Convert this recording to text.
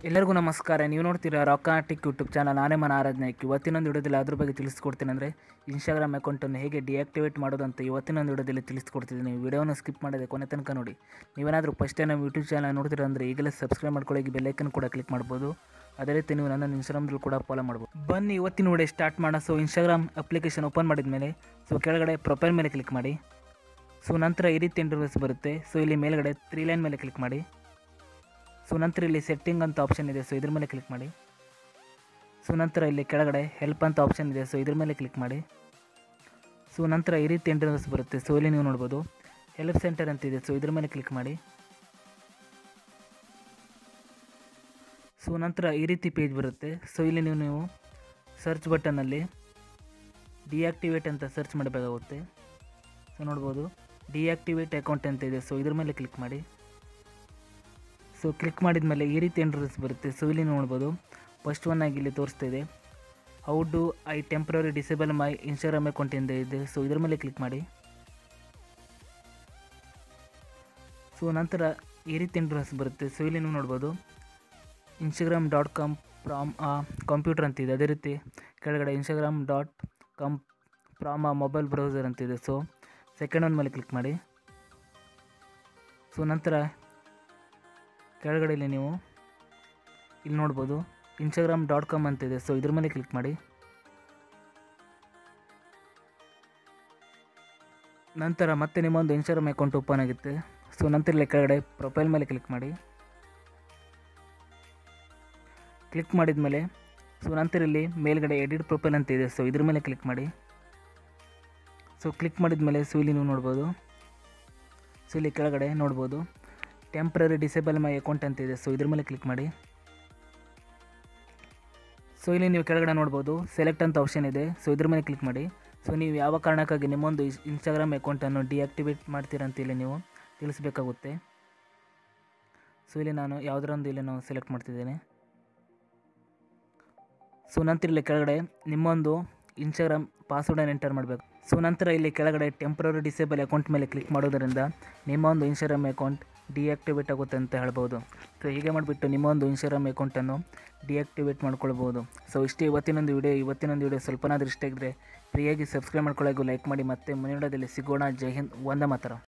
ಎಲ್ಲರಿಗೂ ನಮಸ್ಕಾರ ನೀವು ನೋಡ್ತೀರಾ ರಾಕಾಟಿಕ್ ಯೂಟ್ಯೂಬ್ ಚಾನಲ್ ನಾನೇ ಮನ ಆರಾಧನೆಕ್ ಇವತ್ತಿನೊಂದು ವಿಡಿಯೋದಲ್ಲಿ ಅದ್ರ ಬಗ್ಗೆ ತಿಳಿಸ್ಕೊಡ್ತೀನಿ ಅಂದರೆ ಇನ್ಸ್ಟಾಗ್ರಾಮ್ ಅಕೌಂಟನ್ನು ಹೇಗೆ ಡಿಆಕ್ಟಿವೇಟ್ ಮಾಡೋದು ಅಂತ ಇವತ್ತಿನೊಂದು ವಿಡಿಯೋದಲ್ಲಿ ತಿಳಿಸ್ಕೊಡ್ತಿದ್ದೀನಿ ವಿಡಿಯೋನ ಸ್ಕಿಪ್ ಮಾಡದೆ ಕೊನೆ ತನಕ ನೋಡಿ ನೀವೇನಾದರೂ ಫಸ್ಟ್ ಟೈಮ್ ನಮ್ಮ ಯೂಟ್ಯೂಬ್ ಚಾನಲ್ ನೋಡ್ತೀರಾ ಅಂದರೆ ಈಗಲೇ ಸಬ್ಸ್ಕ್ರೈಬ್ ಮಾಡ್ಕೊಳ್ಳಿ ಬೆಲ್ಲೈಕನ್ ಕೂಡ ಕ್ಲಿಕ್ ಮಾಡ್ಬೋದು ಅದೇ ರೀತಿ ನೀವು ನನ್ನನ್ನು ಇನ್ಸ್ಟಾಗ್ರಾಮ್ದಲ್ಲಿ ಕೂಡ ಫಾಲೋ ಮಾಡ್ಬೋದು ಬನ್ನಿ ಇವತ್ತಿನ ವಿಡಿಯೋ ಸ್ಟಾರ್ಟ್ ಮಾಡೋಣ ಸೊ ಇನ್ಸ್ಟಾಗ್ರಾಮ್ ಅಪ್ಲಿಕೇಶನ್ ಓಪನ್ ಮಾಡಿದ ಮೇಲೆ ಸೊ ಕೆಳಗಡೆ ಪ್ರೊಫೈಲ್ ಮೇಲೆ ಕ್ಲಿಕ್ ಮಾಡಿ ಸೊ ನಂತರ ಈ ರೀತಿ ಇಂಟರ್ವ್ಯೂಸ್ ಬರುತ್ತೆ ಸೊ ಇಲ್ಲಿ ಮೇಲ್ಗಡೆ ತ್ರೀ ಲೈನ್ ಮೇಲೆ ಕ್ಲಿಕ್ ಮಾಡಿ ಸೊ ನಂತರ ಇಲ್ಲಿ ಸೆಟ್ಟಿಂಗ್ ಅಂತ ಆಪ್ಷನ್ ಇದೆ ಸೊ ಇದ್ರ ಮೇಲೆ ಕ್ಲಿಕ್ ಮಾಡಿ ಸೊ ನಂತರ ಇಲ್ಲಿ ಕೆಳಗಡೆ ಹೆಲ್ಪ್ ಅಂತ ಆಪ್ಷನ್ ಇದೆ ಸೊ ಇದ್ರ ಮೇಲೆ ಕ್ಲಿಕ್ ಮಾಡಿ ಸೊ ನಂತರ ಈ ರೀತಿ ಇಂಟರ್ವ್ಯೂಸ್ ಬರುತ್ತೆ ಸೊ ಇಲ್ಲಿ ನೀವು ನೋಡ್ಬೋದು ಹೆಲ್ಪ್ ಸೆಂಟರ್ ಅಂತ ಇದೆ ಸೊ ಇದ್ರ ಮೇಲೆ ಕ್ಲಿಕ್ ಮಾಡಿ ಸೊ ನಂತರ ಈ ರೀತಿ ಪೇಜ್ ಬರುತ್ತೆ ಸೊ ಇಲ್ಲಿ ನೀವು ನೀವು ಸರ್ಚ್ ಬಟನ್ನಲ್ಲಿ ಡಿಆಕ್ಟಿವೇಟ್ ಅಂತ ಸರ್ಚ್ ಮಾಡಬೇಕಾಗುತ್ತೆ ಸೊ ನೋಡ್ಬೋದು ಡಿಆಕ್ಟಿವೇಟ್ ಅಕೌಂಟ್ ಅಂತ ಇದೆ ಸೊ ಇದ್ರ ಮೇಲೆ ಕ್ಲಿಕ್ ಮಾಡಿ ಸೊ ಕ್ಲಿಕ್ ಮಾಡಿದ ಮೇಲೆ ಈ ರೀತಿ ಇಂಟರ್ವ್ಯೂಸ್ ಬರುತ್ತೆ ಸೊ ಇಲ್ಲಿ ನೋಡ್ಬೋದು ಫಸ್ಟ್ ಒನ್ ಆಗಿ ಇಲ್ಲಿ ತೋರಿಸ್ತಾ ಇದೆ how do I temporary disable my Instagram account ಇಂದ ಇದೆ ಸೊ ಇದ್ರ ಮೇಲೆ ಕ್ಲಿಕ್ ಮಾಡಿ ಸೊ ನಂತರ ಈ ರೀತಿ ಇಂಟರ್ವ್ಯೂಸ್ ಬರುತ್ತೆ ಸೊ ಇಲ್ಲಿ ನೀವು ನೋಡ್ಬೋದು Instagram dot com from computer ಅಂತಿದೆ ಅದೇ ರೀತಿ ಕೆಳಗಡೆ ಇನ್ಸ್ಟಾಗ್ರಾಮ್ ಡಾಟ್ ಕಾಮ್ ಫ್ರಾಮ್ ಆ ಮೊಬೈಲ್ ಬ್ರೌಸರ್ ಅಂತಿದೆ ಸೊ ಸೆಕೆಂಡ್ ಒನ್ ಮೇಲೆ ಕ್ಲಿಕ್ ಮಾಡಿ ಸೊ ನಂತರ ಕೆಳಗಡೆ ಇಲ್ಲಿ ನೀವು ಇಲ್ಲಿ ನೋಡ್ಬೋದು ಇನ್ಸ್ಟಾಗ್ರಾಮ್ ಡಾಟ್ ಕಾಮ್ ಅಂತಿದೆ ಸೊ ಇದ್ರ ಮೇಲೆ ಕ್ಲಿಕ್ ಮಾಡಿ ನಂತರ ಮತ್ತೆ ನಿಮ್ಮೊಂದು ಇನ್ಸ್ಟಾಗ್ರಾಮ್ ಅಕೌಂಟ್ ಓಪನ್ ಆಗುತ್ತೆ ಸೊ ನಂತರ ಇಲ್ಲಿ ಕೆಳಗಡೆ ಪ್ರೊಫೈಲ್ ಮೇಲೆ ಕ್ಲಿಕ್ ಮಾಡಿ ಕ್ಲಿಕ್ ಮಾಡಿದ ಮೇಲೆ ಸೊ ನಂತರ ಇಲ್ಲಿ ಮೇಲ್ಗಡೆ ಎಡಿಟ್ ಪ್ರೊಫೈಲ್ ಅಂತ ಇದೆ ಸೊ ಇದ್ರ ಮೇಲೆ ಕ್ಲಿಕ್ ಮಾಡಿ ಸೊ ಕ್ಲಿಕ್ ಮಾಡಿದ ಮೇಲೆ ಸೊ ಇಲ್ಲಿ ನೀವು ನೋಡ್ಬೋದು ಸೊ ಇಲ್ಲಿ ಕೆಳಗಡೆ ನೋಡ್ಬೋದು ಟೆಂಪ್ರರಿ ಡಿಸೇಬಲ್ ಮೈ ಅಕೌಂಟ್ ಅಂತ ಇದೆ ಸೊ ಇದ್ರ ಮೇಲೆ ಕ್ಲಿಕ್ ಮಾಡಿ ಸೊ ಇಲ್ಲಿ ನೀವು ಕೆಳಗಡೆ ನೋಡ್ಬೋದು ಸೆಲೆಕ್ಟ್ ಅಂತ ಆಪ್ಷನ್ ಇದೆ ಸೊ ಇದ್ರ ಮೇಲೆ ಕ್ಲಿಕ್ ಮಾಡಿ ಸೊ ನೀವು ಯಾವ ಕಾರಣಕ್ಕಾಗಿ ನಿಮ್ಮೊಂದು ಇನ್ಸ್ಟಾಗ್ರಾಮ್ ಅಕೌಂಟನ್ನು ಡಿಆಕ್ಟಿವೇಟ್ ಮಾಡ್ತೀರಾ ಅಂತ ಇಲ್ಲಿ ನೀವು ತಿಳಿಸ್ಬೇಕಾಗುತ್ತೆ ಸೊ ಇಲ್ಲಿ ನಾನು ಯಾವುದರೊಂದು ಇಲ್ಲಿ ನಾವು ಸೆಲೆಕ್ಟ್ ಮಾಡ್ತಿದ್ದೇನೆ ಸೊ ನಂತರ ಇಲ್ಲಿ ಕೆಳಗಡೆ ನಿಮ್ಮೊಂದು ಇನ್ಸ್ಟಾಗ್ರಾಮ್ ಪಾಸ್ವರ್ಡನ್ನು ಎಂಟರ್ ಮಾಡಬೇಕು ಸೊ ನಂತರ ಇಲ್ಲಿ ಕೆಳಗಡೆ ಟೆಂಪ್ರರಿ ಡಿಸೇಬಲ್ ಅಕೌಂಟ್ ಮೇಲೆ ಕ್ಲಿಕ್ ಮಾಡೋದರಿಂದ ನಿಮ್ಮ ಒಂದು ಇನ್ಸ್ಟಾಗ್ರಾಮ್ ಅಕೌಂಟ್ ಡಿಆಕ್ಟಿವೇಟ್ ಆಗುತ್ತೆ ಅಂತ ಹೇಳ್ಬೋದು ಸೊ ಹೀಗೆ ಮಾಡಿಬಿಟ್ಟು ನಿಮ್ಮ ಒಂದು ಇನ್ಸ್ಟಾಗ್ರಾಮ್ ಅಕೌಂಟನ್ನು ಡಿಆಕ್ಟಿವೇಟ್ ಮಾಡ್ಕೊಳ್ಬೋದು ಸೊ ಇಷ್ಟೇ ಇವತ್ತಿನೊಂದು ವಿಡಿಯೋ ಇವತ್ತಿನೊಂದು ವಿಡಿಯೋ ಸ್ವಲ್ಪನಾದ್ರೂ ಇಷ್ಟ ಇದ್ದರೆ ಫ್ರೀಯಾಗಿ ಸಬ್ಸ್ಕ್ರೈಬ್ ಮಾಡ್ಕೊಳ್ಳೋಕೆ ಲೈಕ್ ಮಾಡಿ ಮತ್ತೆ ಮುಂದಿನ ವಿಡಿಯೋದಲ್ಲಿ ಸಿಗೋಣ ಜೈ ಹಿಂದ್ ಒಂದೇ ಮಾತರ